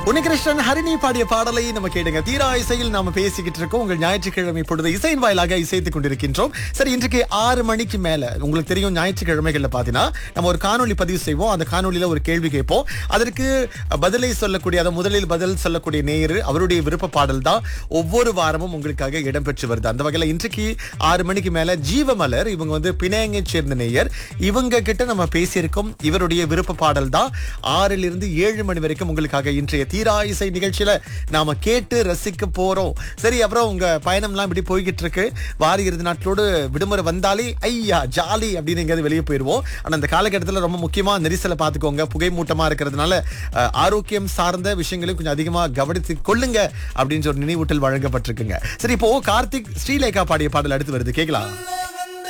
உன்னிகிருஷ்ணன் ஹரிணி பாடிய பாடலை நம்ம கேடுங்க தீரா இசையில் நாம பேசிக்கிட்டு இருக்கோம் உங்கள் ஞாயிற்றுக்கிழமை பொழுது இசையின் வாயிலாக இசைத்துக் கொண்டிருக்கின்றோம் சரி இன்றைக்கு ஆறு மணிக்கு மேல உங்களுக்கு தெரியும் ஞாயிற்றுக்கிழமைகள்ல பாத்தீங்கன்னா நம்ம ஒரு காணொளி பதிவு செய்வோம் அந்த காணொளியில ஒரு கேள்வி கேட்போம் அதற்கு பதிலை சொல்லக்கூடிய அதை முதலில் பதில் சொல்லக்கூடிய நேயர் அவருடைய விருப்ப பாடல் தான் ஒவ்வொரு வாரமும் உங்களுக்காக இடம்பெற்று வருது அந்த வகையில இன்றைக்கு ஆறு மணிக்கு மேல ஜீவமலர் இவங்க வந்து பிணையங்கை சேர்ந்த நேயர் இவங்க கிட்ட நம்ம பேசியிருக்கோம் இவருடைய விருப்ப பாடல் தான் ஆறில் இருந்து ஏழு மணி வரைக்கும் உங்களுக்காக இன்றைய தீரா இசை நிகழ்ச்சியில நாம கேட்டு ரசிக்க போறோம் சரி அப்புறம் உங்க பயணம்லாம் இப்படி போய்கிட்டு இருக்கு வார இறுதி நாட்களோடு விடுமுறை வந்தாலே ஐயா ஜாலி அப்படின்னு எங்கேயாவது வெளியே போயிருவோம் ஆனா இந்த காலகட்டத்தில் ரொம்ப முக்கியமா நெரிசலை பார்த்துக்கோங்க புகை மூட்டமா இருக்கிறதுனால அஹ், ஆரோக்கியம் சார்ந்த விஷயங்களையும் கொஞ்சம் அதிகமா கவனித்து கொள்ளுங்க அப்படின்னு ஒரு நினைவூட்டல் வழங்கப்பட்டிருக்குங்க சரி இப்போ கார்த்திக் ஸ்ரீலேகா பாடிய பாடல் அடுத்து வருது கேட்கலாம்